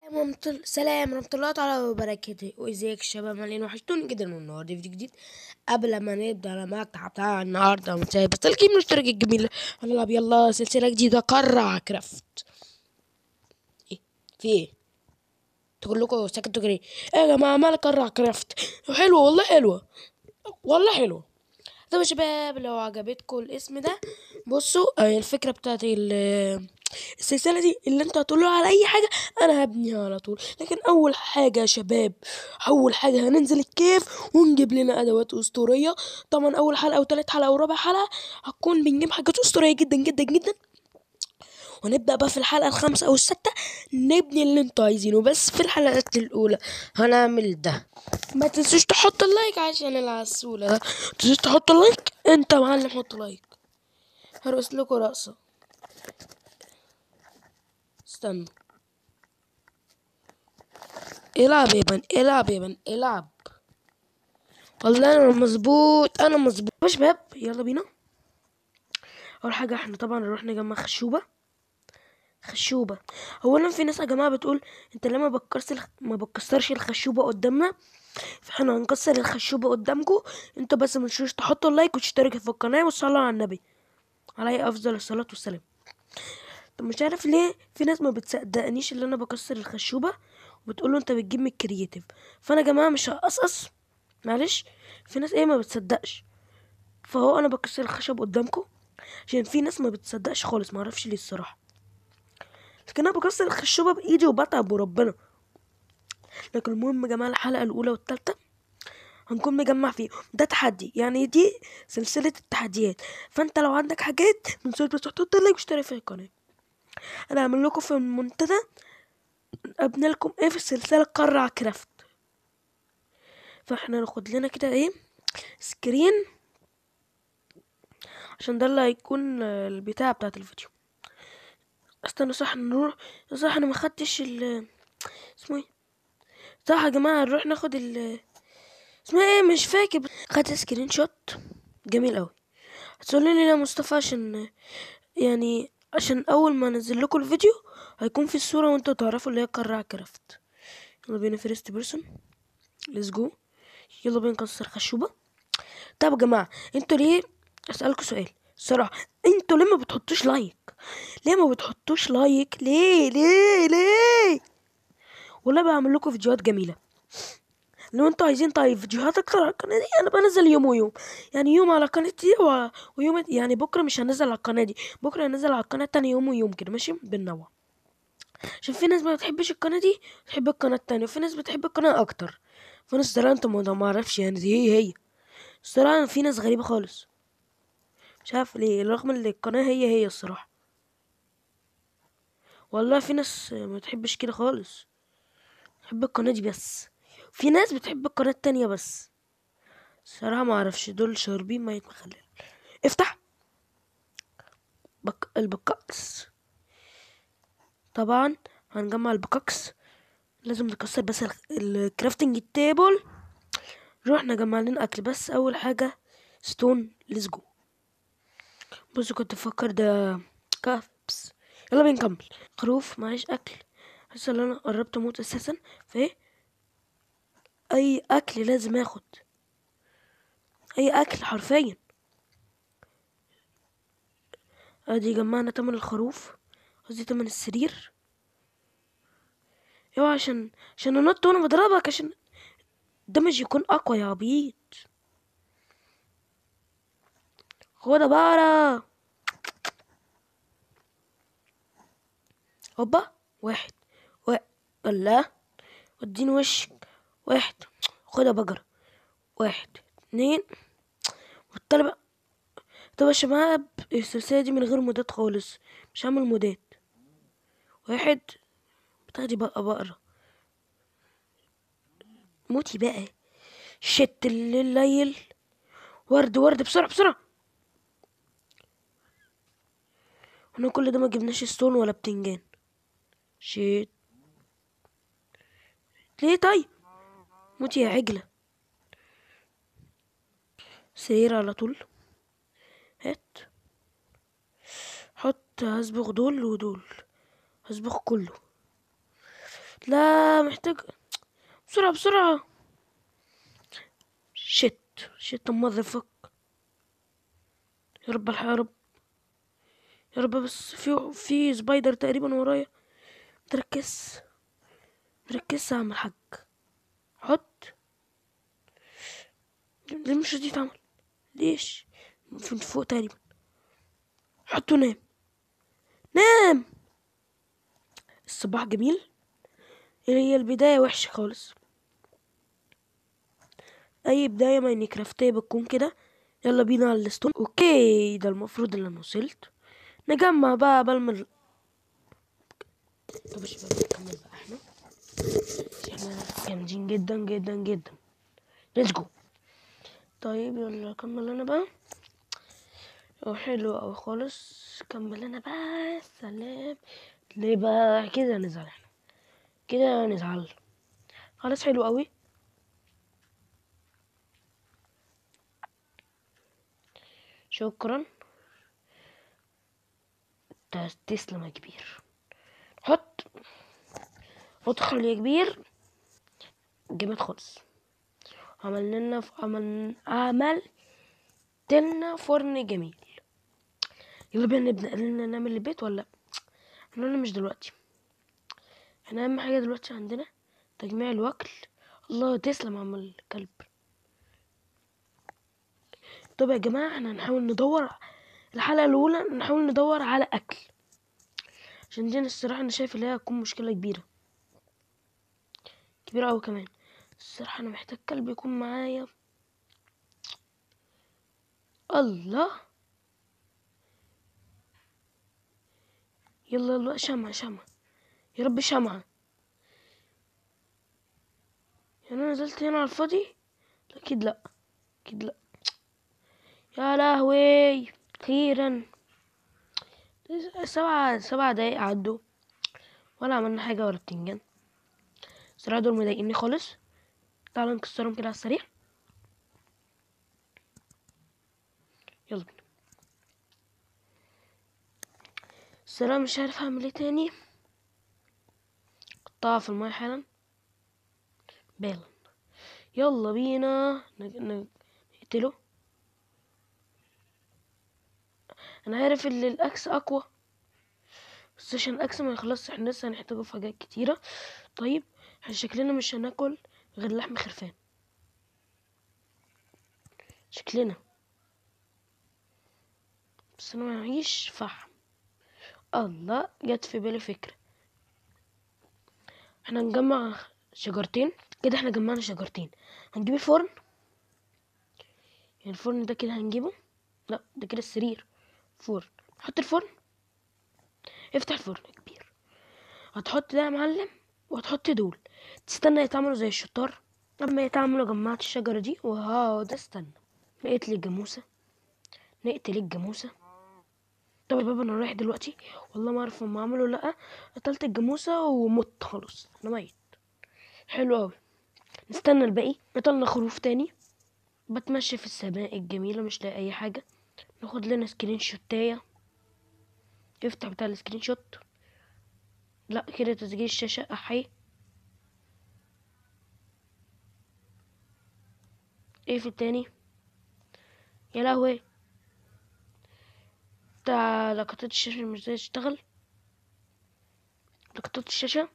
ممتل... سلام ورحمة الله تعالى وبركاته وازيك شباب مالين وحشتوني جدا من النهارده فيديو جديد قبل ما نبدا المقطع بتاع النهارده متسايب بس الكيم الاشتراك الجميل هنلعب يلا سلسلة جديدة قرع كرافت ايه في ايه تقول لكم سكتوا كده ايه يا جماعة مال قرع كرافت حلوة والله حلوة والله حلوة طب يا شباب لو عجبتكم الاسم ده بصوا آه، الفكرة بتاعت ال- السلسلة دي اللي انتوا هتقولوا على اي حاجة انا هبنيها على طول لكن اول حاجة يا شباب اول حاجة هننزل الكيف ونجيب لنا ادوات اسطورية طبعا اول حلقة او تالت حلقة او رابع حلقة هتكون بنجيب حاجات اسطورية جدا جدا جدا ونبدأ بقى في الحلقة الخامسة أو الستة نبني اللي انتوا عايزينه بس في الحلقات الأولى هنعمل ده ما تنسوش تحط اللايك عشان العسولة ده تنسوش تحط اللايك انت يا معلم حط لايك هرقص لكم رقصة استنى العب يا بن العب يا بن العب والله انا مظبوط انا مظبوط يا شباب يلا بينا اول حاجه احنا طبعا نروح نجمع خشوبه خشوبه اولا في ناس يا جماعه بتقول انت ليه ما بتكسرش الخ... ما بتكسرش الخشوبه قدامنا فاحنا هنكسر الخشوبه قدامكم انتوا بس ما تنسوش تحطوا اللايك وتشتركوا في القناه وتصلوا على النبي عليه افضل الصلاه والسلام طب مش عارف ليه في ناس ما بتصدقنيش اللي انا بكسر الخشوبه وبتقولوا انت بتجيب من الكرييتيف فانا يا جماعه مش هقصقص معلش في ناس ايه ما بتصدقش فهو انا بكسر الخشب قدامكم عشان في ناس ما بتصدقش خالص ما اعرفش ليه الصراحه لكن انا بكسر الخشوبه بايدي وبتعب وربنا لكن المهم يا جماعه الحلقه الاولى والثالثه هنكون مجمع فيه ده تحدي يعني دي سلسله التحديات فانت لو عندك حاجات من سوري بس تحط لايك واشترك في القناه انا هعمل لكم في المنتدى ابني لكم ايه في السلسله قرع كرافت فاحنا ناخد لنا كده ايه سكرين عشان ده اللي هيكون آه، البتاع بتاعت الفيديو استنى صح نروح صح انا ما خدتش ال اسمه ايه صح يا جماعه نروح ناخد ال اسمها ايه مش فاكر خدت سكرين شوت جميل قوي هتقولوا لي يا مصطفى عشان يعني عشان اول ما انزل لكم الفيديو هيكون في الصوره وانتوا تعرفوا اللي هي قرع كرافت يلا بينا فيرست بيرسون ليتس جو يلا بينا نكسر خشوبه طب يا جماعه انتوا ليه اسالكوا سؤال الصراحه انتوا ليه ما بتحطوش لايك ليه ما بتحطوش لايك ليه ليه ليه والله بعمل لكم فيديوهات جميله لو انتوا عايزين طيب فيديوهات اكتر على القناه دي انا بنزل يوم ويوم يعني يوم على قناتي و... ويوم يعني بكره مش هنزل على القناه دي بكره هنزل على القناه تاني يوم ويوم كده ماشي بننوع عشان في ناس ما بتحبش القناه دي بتحب القناه التانية وفي ناس بتحب القناه اكتر فانا الصراحه انت ما ما اعرفش يعني دي هي هي الصراحه في ناس غريبه خالص مش عارف ليه رغم ان القناه هي هي الصراحه والله في ناس ما بتحبش كده خالص بتحب القناه دي بس في ناس بتحب القناه التانية بس الصراحه ما اعرفش دول شاربين ميه مخلل افتح بك... البكاكس طبعا هنجمع البكاكس لازم نكسر بس ال- الكرافتنج تيبل نروح نجمع لنا اكل بس اول حاجه ستون ليتس جو بصوا كنت بفكر ده كابس يلا بينا نكمل خروف معيش اكل حاسس ان انا قربت اموت اساسا فايه اي اكل لازم اخد اي اكل حرفيا ادي جمعنا تمن الخروف قصدي تمن السرير ايوه عشان عشان انط وانا بضربك عشان الدمج يكون اقوى يا عبيط خدها بقى هوبا واحد واحد الله اديني وشك واحد خدها بقرة واحد اتنين والطلبة طب يا شباب السلسلة دي من غير مودات خالص مش هعمل مودات واحد بتاخدي بقى بقرة موتي بقى شت الليل ورد ورد بسرعة بسرعة احنا كل ده ما جبناش ستون ولا بتنجان شيت ليه طيب موتي يا عجلة سرير على طول هات حط هصبغ دول ودول هصبغ كله لا محتاج بسرعة بسرعة شت شت مذفك يا رب الحق يا رب يا رب بس في في سبايدر تقريبا ورايا تركز تركز يا عم الحاج حط ليه مش دي تعمل ليش في فوق تقريبا حطه نام نام الصباح جميل هي البداية وحشة خالص أي بداية ماينكرافتية بتكون كده يلا بينا على الستون اوكي ده المفروض ان انا وصلت نجمع بقى قبل ما ال- طب يا شباب نكمل بقى احنا احنا جامدين جدا جدا جدا ليتس جو طيب يلا كمل انا بقى أو حلو أوي خالص كمل انا بقى سلام ليه بقى كده نزعل احنا كده نزعل خلاص حلو قوي شكرا ت- تسلم يا كبير حط ادخل يا كبير جامد خالص عملنا لنا ف- عمل عمل لنا فرن جميل يلا بينا نبدأ لنا نعمل البيت ولا احنا قلنا مش دلوقتي احنا اهم حاجة دلوقتي عندنا تجميع الوكل الله تسلم يا عم الكلب طب يا جماعة احنا هنحاول ندور الحلقة الأولى نحاول ندور على أكل عشان دي أنا الصراحة أنا شايف اللي هي هتكون مشكلة كبيرة كبيرة أوي كمان الصراحة أنا محتاج كلب يكون معايا الله يلا يلا شمعة شمعة يا رب شمعة يعني أنا نزلت هنا على الفاضي أكيد لأ أكيد لأ يا لهوي أخيرا سبعة سبعة دقايق عدوا ولا عملنا حاجة ولا بتنجان الصراحة دول مضايقني خالص تعالوا نكسرهم كده على السريع يلا بينا الصراحة مش عارف هعمل ايه تاني قطعها في المايه حالا بالا يلا بينا نج- نج- نقتله انا عارف ان الاكس اقوى بس عشان الاكس ما يخلصش احنا لسه هنحتاجه في حاجات كتيرة طيب احنا شكلنا مش هناكل غير لحم خرفان شكلنا بس انا معيش فحم الله جت في بالي فكرة احنا نجمع شجرتين كده احنا جمعنا شجرتين هنجيب الفرن يعني الفرن ده كده هنجيبه لا ده كده السرير فرن حط الفرن افتح الفرن يا كبير هتحط ده يا معلم وهتحط دول تستنى يتعملوا زي الشطار لما يتعملوا جمعت الشجرة دي وهقعد استنى نقتل الجاموسة نقتل الجاموسة طب يا بابا انا رايح دلوقتي والله ما اعرف هم عملوا ولا لا قتلت الجاموسة ومت خلاص انا ميت حلو اوي نستنى الباقي قتلنا خروف تاني بتمشي في السماء الجميلة مش لاقي اي حاجة ناخد لنا سكرين شوتاية افتح بتاع السكرين شوت لا كده تسجيل الشاشة احي ايه في التاني يا لهوي بتاع لقطات الشاشة مش زي تشتغل لقطات الشاشة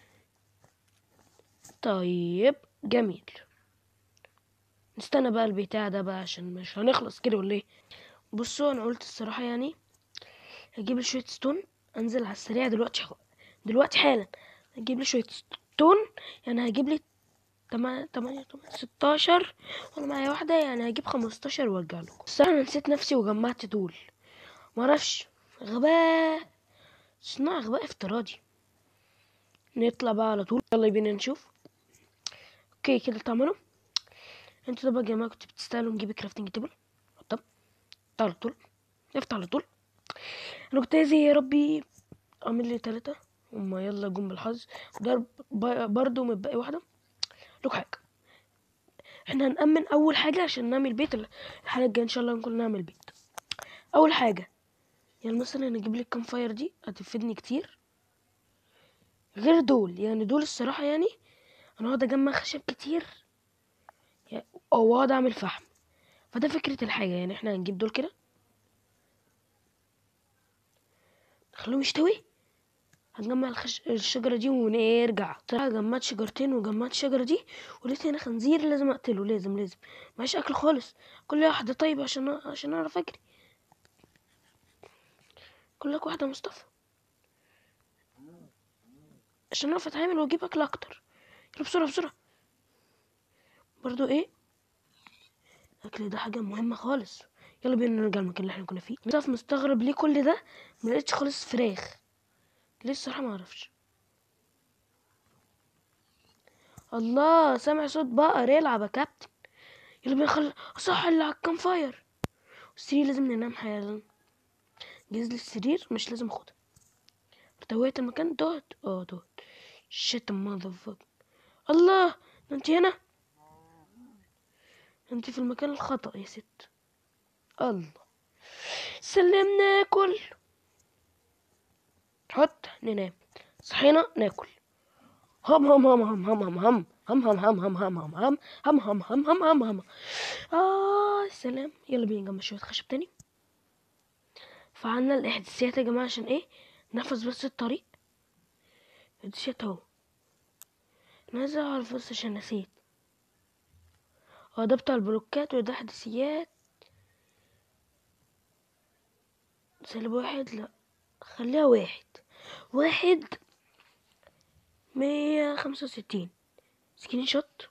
طيب جميل نستنى بقى البتاع ده بقى عشان مش هنخلص كده ولا ايه بصوا انا قلت الصراحة يعني هجيب لي شوية ستون انزل على السريع دلوقتي حق. دلوقتي حالا هجيب لي شوية ستون يعني هجيب لي تمانية تمانية تمانية ستاشر وانا معايا واحدة يعني هجيب خمستاشر وارجع لكم الصراحة انا نسيت نفسي وجمعت دول معرفش غباء صناعة غباء افتراضي نطلع بقى على طول يلا بينا نشوف اوكي كده تعملوا انتوا طبعا يا جماعة كنتوا بتستاهلوا نجيب كرافتنج تيبل طب تعالوا على طول افتح على طول انا كنت عايز يا ربي اعمل لي تلاتة هما يلا جم بالحظ ضرب ب- برضه متبقي واحدة لك حاجة احنا هنأمن أول حاجة عشان نعمل بيت الحلقة الجاية إن شاء الله نكون نعمل بيت أول حاجة يعني مثلا نجيب لي الكام فاير دي هتفيدني كتير غير دول يعني دول الصراحة يعني انا اقعد اجمع خشب كتير يا- او اقعد اعمل فحم فده فكرة الحاجة يعني احنا هنجيب دول كده نخليهم يشتوي هنجمع الخش... الشجرة دي ونرجع صراحة جمعت شجرتين وجمعت الشجرة دي ولقيت هنا خنزير لازم اقتله لازم لازم معيش اكل خالص كل واحدة طيب عشان عشان اعرف اجري كلك واحدة يا مصطفى عشان اعرف اتعامل واجيب اكل اكتر يلا بسرعة بسرعة برضو ايه الاكل ده حاجة مهمة خالص يلا بينا نرجع المكان اللي احنا كنا فيه مصطفى مستغرب ليه كل ده ملقتش خالص فراخ ليه الصراحة معرفش الله سامع صوت بقر يلعب يا كابتن يلا بينا نخلي صح اللي على الكام فاير السرير لازم ننام حالا جهز لي السرير مش لازم اخدها ارتويت المكان دوت اه دوت شت ماذر الله ده انت هنا انت في المكان الخطأ يا ست الله سلم ناكل حط ننام صحينا ناكل هم هم هم هم هم هم هم هم هم هم هم هم هم هم هم هم هم هم هم اه سلام يلا بينا نجمع شوية خشب تاني فعلنا الإحداثيات يا جماعة عشان ايه نحفظ بس الطريق إحداثيات اهو أنا عايز أعرف بس عشان نسيت هو ده بتاع البلوكات وده إحداثيات سالب واحد لأ خليها واحد واحد مية خمسة وستين سكرين شوت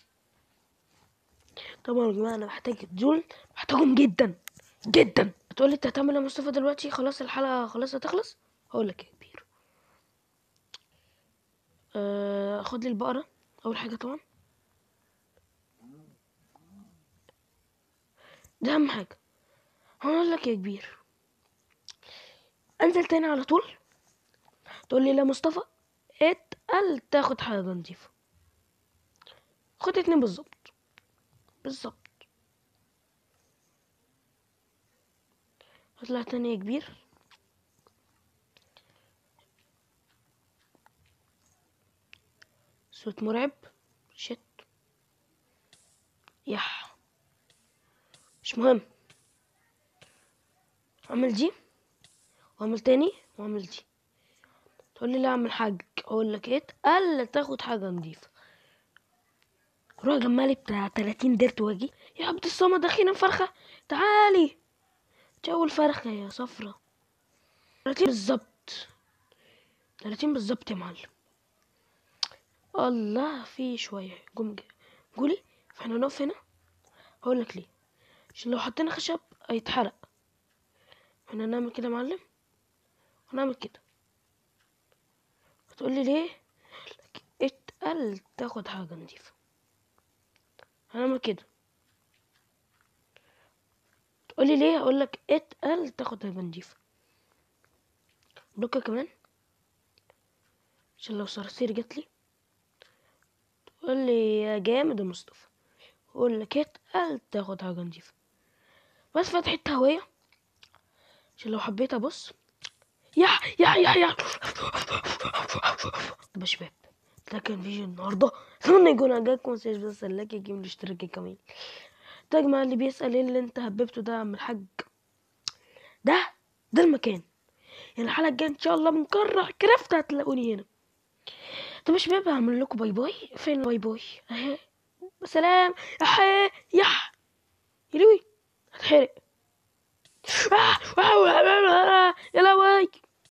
طبعا يا جماعة أنا محتاج دول محتاجهم جدا جدا هتقولي انت هتعمل يا مصطفى دلوقتي خلاص الحلقة خلاص هتخلص هقولك يا كبير آه، خد لي البقرة أول حاجة طبعا ده أهم حاجة هقول لك يا كبير انزل تاني على طول تقول لي لا مصطفى اتقل تاخد حاجة نضيفة خد اتنين بالظبط بالظبط اطلع تاني يا كبير صوت مرعب شت يح مش مهم اعمل دي واعمل تاني واعمل دي تقول لي لا اعمل حاج اقول لك ايه الا تاخد حاجه نضيفه روح جمع لي بتاع 30 ديرت واجي يا عبد الصمد اخيرا فرخه تعالي دي اول فرخه يا صفرة 30 بالظبط 30 بالظبط يا معلم الله في شويه جم قولي فاحنا نقف هنا هقول لك ليه عشان لو حطينا خشب هيتحرق احنا نعمل كده يا معلم ونعمل كده هتقولي ليه لك اتقل تاخد حاجة نضيفة هنعمل كده تقولي ليه اقولك اتقل تاخد حاجة نضيفة بلوكة كمان عشان لو صراصير جاتلي تقولي يا جامد يا مصطفى اقولك اتقل تاخد حاجة نضيفة بس فتحة هواية عشان لو حبيت ابص يح يح يح يح طب يا شباب ده كان فيديو النهارده اتمنى يكون عجبكم متنساش بس اللايك يجيب الاشتراك كمان ده يا جماعه اللي بيسال ايه اللي انت حببته ده يا عم الحاج ده ده المكان يعني الحلقه الجايه ان شاء الله بنكرر كرافت هتلاقوني هنا طب يا شباب هعمل لكم باي باي فين باي باي اهي سلام احي يح يلوي هتحرق